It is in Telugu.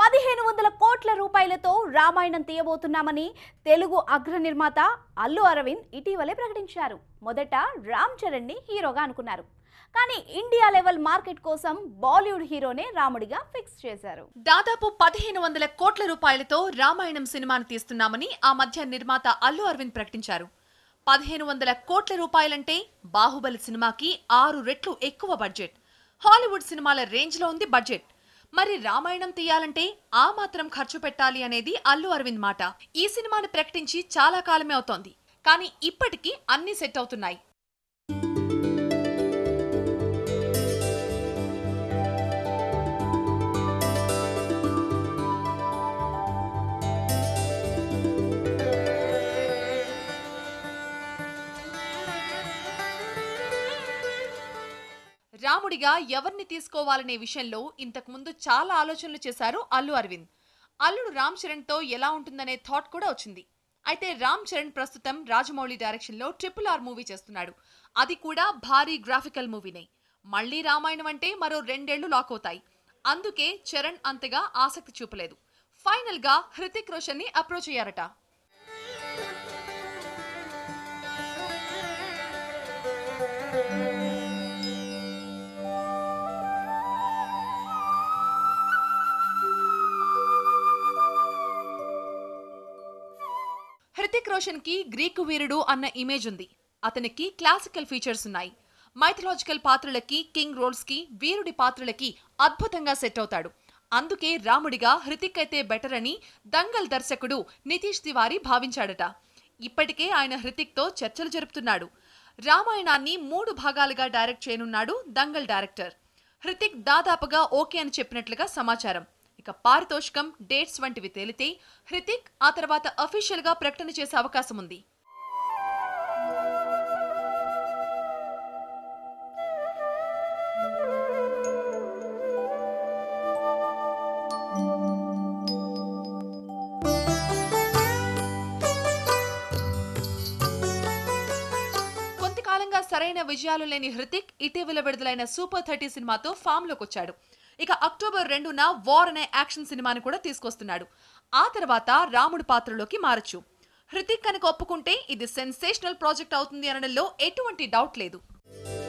పదిహేను వందల కోట్ల రూపాయలతో రామాయణం తీయబోతున్నామని తెలుగు అగ్ర నిర్మాత అల్లు అరవింద్ ఇటీవలే ప్రకటించారు మొదట రామ్ చరణ్ ని హీరోగా అనుకున్నారు కానీ ఇండియా లెవెల్ మార్కెట్ కోసం బాలీవుడ్ హీరోనే రాముడిగా ఫిక్స్ చేశారు దాదాపు పదిహేను వందల కోట్ల రూపాయలతో రామాయణం సినిమాను తీస్తున్నామని ఆ మధ్య నిర్మాత అల్లు అరవింద్ ప్రకటించారు పదిహేను వందల కోట్ల రూపాయలంటే బాహుబలి సినిమాకి ఆరు రెట్లు ఎక్కువ బడ్జెట్ హాలీవుడ్ సినిమాల రేంజ్ లో ఉంది బడ్జెట్ మరి రామాయణం తీయాలంటే ఆ మాత్రం ఖర్చు పెట్టాలి అనేది అల్లు అరవింద్ మాట ఈ సినిమాను ప్రకటించి చాలా కాలమే అవుతోంది కానీ ఇప్పటికీ అన్ని సెట్ అవుతున్నాయి రాముడిగా ఎవరిని తీసుకోవాలనే విషయంలో ఇంతకు ముందు చాలా ఆలోచనలు చేశారు అల్లు అరవింద్ అల్లుడు రామ్ చరణ్ తో ఎలా ఉంటుందనే థాట్ కూడా వచ్చింది అయితే రామ్ చరణ్ ప్రస్తుతం రాజమౌళి డైరెక్షన్ లో ట్రిపుల్ ఆర్ మూవీ చేస్తున్నాడు అది కూడా భారీ గ్రాఫికల్ మూవీనే మళ్ళీ రామాయణం అంటే మరో రెండేళ్లు లాక్ అవుతాయి అందుకే చరణ్ అంతగా ఆసక్తి చూపలేదు ఫైనల్ గా హృతిక్ రోషన్ ని అప్రోచ్ అయ్యారట హృతిక్ రోషన్ కి గ్రీకు వీరుడు అన్న ఇమేజ్ ఉంది అతనికి క్లాసికల్ ఫీచర్స్ ఉన్నాయి మైథలాజికల్ పాత్రలకి కింగ్ రోల్స్ కి వీరుడి పాత్రలకి అద్భుతంగా సెట్ అవుతాడు అందుకే రాముడిగా హృతిక్ అయితే బెటర్ అని దంగల్ దర్శకుడు నితీష్ తివారీ భావించాడట ఇప్పటికే ఆయన హృతిక్ తో చర్చలు జరుపుతున్నాడు రామాయణాన్ని మూడు భాగాలుగా డైరెక్ట్ చేయనున్నాడు దంగల్ డైరెక్టర్ హృతిక్ దాదాపుగా ఓకే అని చెప్పినట్లుగా సమాచారం ఇక పారితోషికం డేట్స్ వంటివి తేలితే హృతిక్ ఆ తర్వాత అఫీషియల్ గా ప్రకటన చేసే అవకాశం ఉంది కొంతకాలంగా సరైన విజయాలు లేని హృతిక్ ఇటీవల విడుదలైన సూపర్ థర్టీ సినిమాతో ఫామ్ లోకి వచ్చాడు ఇక అక్టోబర్ రెండున వార్ అనే యాక్షన్ సినిమాని కూడా తీసుకొస్తున్నాడు ఆ తర్వాత రాముడి పాత్రలోకి మారచ్చు హృతిక్ కనుక ఒప్పుకుంటే ఇది సెన్సేషనల్ ప్రాజెక్ట్ అవుతుంది అనడంలో ఎటువంటి డౌట్ లేదు